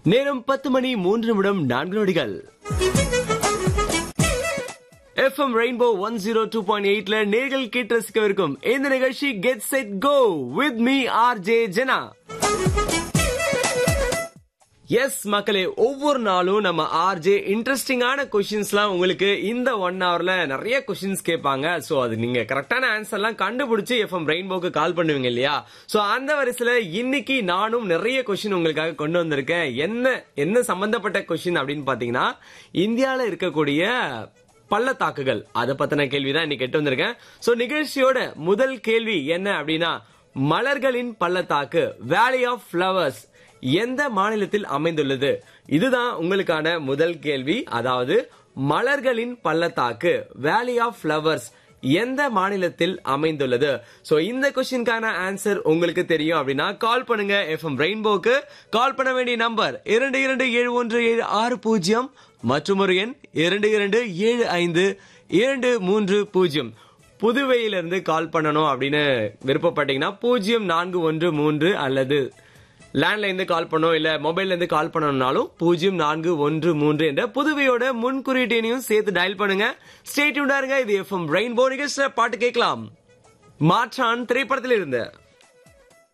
நேரம் பத்து மணி மூன்று நிமிடம் நான்கு நொடிகள் FM rainbow one zero two point எயிட்ல நேர்கள் கேட்டு ரசிக்கவிருக்கும் இந்த நிகழ்ச்சி get set go with me R J Jena S மக்களே ஒவ்வொரு நாளும் நம்ம ஆர்ஜே இன்ட்ரெஸ்டிங்கான கொஸ்டின்ஸ்லாம் உங்களுக்கு இந்த ஒன் ஹவர்ல நிறைய கொஸ்டின்ஸ் கேட்பாங்க சோ அது நீங்க கரெக்டான ஆன்சர்லாம் கண்டுபிடிச்சு எஃப்எம் ரெயின்போக்கு கால் பண்ணுவீங்க இல்லையா சோ அந்த வரிசையில இன்னைக்கு நானும் நிறைய கொஸ்டின் உங்களுக்காக கொண்டு வந்திருக்கேன் என்ன என்ன சம்பந்தப்பட்ட கொஸ்டின் அப்படின்னு பாத்தீங்கன்னா இந்தியால இருக்கக்கூடிய பள்ளத்தாக்குகள் அதை பத்தின கேள்விதான் இன்னைக்கு கேட்டு வந்திருக்கேன் சோ நிகழ்ச்சியோட முதல் கேள்வி என்ன அப்படின்னா மலர்களின் பள்ளத்தாக்கு வேலி ஆஃப் ஃபிளவர்ஸ் எந்த மாநிலத்தில் அமைந்துள்ளது இதுதான் உங்களுக்கான முதல் கேள்வி அதாவது மலர்களின் பள்ளத்தாக்கு வேலி ஆஃப் ஃபிளவர்ஸ் எந்த மாநிலத்தில் அமைந்துள்ளது சோ இந்த கொஸ்டினுக்கான ஆன்சர் உங்களுக்கு தெரியும் அப்படின்னா கால் பண்ணுங்க எஃப்எம் ரெயின்போக்கு கால் பண்ண வேண்டிய நம்பர் இரண்டு இரண்டு ஏழு ஒன்று ஏழு ஆறு பூஜ்ஜியம் மற்றும் ஒரு எண் இரண்டு இரண்டு ஏழு ஐந்து இரண்டு மூன்று பூஜ்ஜியம் புதுவையிலிருந்து கால் பண்ணணும் அப்படின்னு விருப்பப்பட்டீங்கன்னா பூஜ்ஜியம் நான்கு ஒன்று மூன்று அல்லது லேண்ட்ல இருந்து கால் பண்ணோம் இல்ல மொபைல்ல இருந்து கால் பண்ணணும்னாலும் பூஜ்ஜியம் நான்கு ஒன்று மூன்று என்ற புதுவையோட முன்குறியீட்டையும் சேர்த்து டயல் பண்ணுங்க ஸ்டேட்யூண்டா இருங்க இது எஃப்எம் ரெயின்போ நிகழ்ச்சியில பாட்டு கேட்கலாம் மாற்றான் திரைப்படத்தில் இருந்த